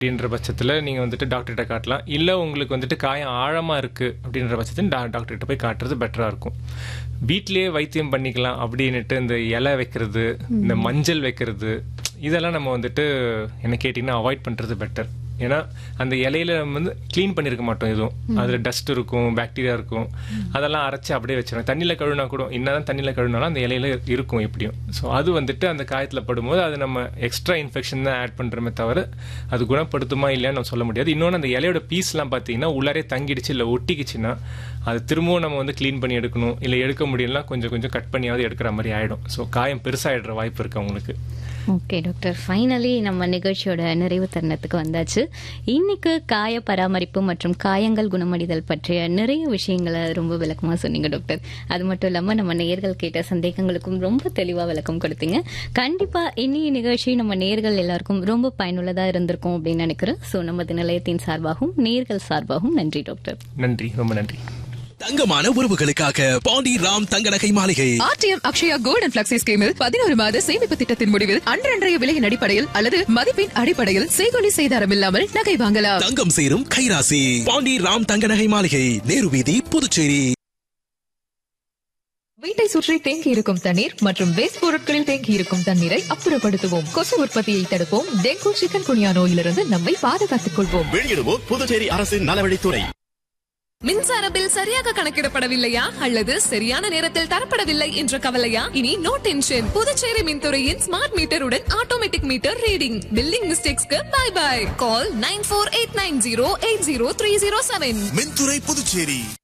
அப்படின்ற பட்சத்தில் நீங்கள் வந்துட்டு டாக்டர்கிட்ட காட்டலாம் இல்லை உங்களுக்கு வந்துட்டு காயம் ஆழமாக இருக்குது அப்படின்ற பட்சத்தில் டா டாக்டர்கிட்ட போய் காட்டுறது பெட்டராக இருக்கும் வீட்டிலேயே வைத்தியம் பண்ணிக்கலாம் அப்படின்னுட்டு இந்த இலை வைக்கிறது இந்த மஞ்சள் வைக்கிறது இதெல்லாம் நம்ம வந்துட்டு என்ன கேட்டிங்கன்னா அவாய்ட் பண்ணுறது பெட்டர் ஏன்னா அந்த இலையில நம்ம வந்து க்ளீன் பண்ணியிருக்க மாட்டோம் எதுவும் அதில் டஸ்ட் இருக்கும் பாக்டீரியா இருக்கும் அதெல்லாம் அரைச்சி அப்படியே வச்சிடும் தண்ணியில் கழுவினா கூட என்னதான் தண்ணியில் கழுவினாலும் அந்த இலையில இருக்கும் எப்படியும் ஸோ அது வந்துட்டு அந்த காயத்தில் படும்போது அது நம்ம எக்ஸ்ட்ரா இன்ஃபெக்ஷன் தான் ஆட் பண்ணுறோமே தவிர அது குணப்படுத்துமா இல்லையான்னு நம்ம சொல்ல முடியாது இன்னொன்று அந்த இலையோட பீஸ்லாம் பார்த்தீங்கன்னா உள்ளாரே தங்கிடுச்சு இல்லை ஒட்டிக்கிச்சுன்னா அது திரும்பவும் நம்ம வந்து க்ளீன் பண்ணி எடுக்கணும் இல்லை எடுக்க முடியலனா கொஞ்சம் கொஞ்சம் கட் பண்ணியாவது எடுக்கிற மாதிரி ஆகிடும் ஸோ காயம் பெருசாகிடுற வாய்ப்பு இருக்குது அவங்களுக்கு ஓகே டாக்டர் ஃபைனலி நம்ம நிகழ்ச்சியோட நிறைவு தருணத்துக்கு வந்தாச்சு இன்னைக்கு காய பராமரிப்பு மற்றும் காயங்கள் குணமடைதல் பற்றிய நிறைய விஷயங்களை ரொம்ப விளக்கமா சொன்னீங்க டாக்டர் அது மட்டும் இல்லாம நம்ம நேர்கள் கேட்ட சந்தேகங்களுக்கும் ரொம்ப தெளிவா விளக்கம் கொடுத்தீங்க கண்டிப்பா இன்னைய நிகழ்ச்சி நம்ம நேர்கள் எல்லாருக்கும் ரொம்ப பயனுள்ளதா இருந்திருக்கும் அப்படின்னு நினைக்கிறேன் ஸோ நமது நிலையத்தின் சார்பாகவும் நேர்கள் சார்பாகவும் நன்றி டாக்டர் நன்றி ரொம்ப நன்றி தங்கமான உறவுகளுக்காக பாண்டி ராம் தங்க நகை மாளிகை RTM Akshaya gold and flexi ஸ்கீமில் பதினோரு மாத சேமிப்பு திட்டத்தின் முடிவில் அன்றன்றைய விலையின் அடிப்படையில் அல்லது மதிப்பின் அடிப்படையில் செய்கொலி செய்தாரம் இல்லாமல் நகை வாங்கலாம் தங்கம் சேரும் கைராசி பாண்டி ராம் தங்க நகை மாளிகை நேரு வீதி புதுச்சேரி வீட்டை சுற்றி தேங்கி இருக்கும் தண்ணீர் மற்றும் வேஸ்ட் பொருட்களில் தேங்கி இருக்கும் தண்ணீரை அப்புறப்படுத்துவோம் கொசு உற்பத்தியை தடுப்போம் டெங்கு சிக்கன் குனியா நோயிலிருந்து நம்மை பாதுகாத்துக் கொள்வோம் வெளியிடுவோர் புதுச்சேரி அரசின் நலவழித்துறை மின்சார பில் சரியாக கணக்கிடப்படவில்லையா அல்லது சரியான நேரத்தில் தரப்படவில்லை என்ற கவலையா இனி நோ டென்ஷன் புதுச்சேரி மின்துறையின் ஸ்மார்ட் மீட்டருடன் ஆட்டோமேட்டிக் மீட்டர் ரீடிங் பில்லிங் மிஸ்டேக்ஸ்க்கு bye bye call nine four eight nine zero eight zero three zero seven மின்துறை புதுச்சேரி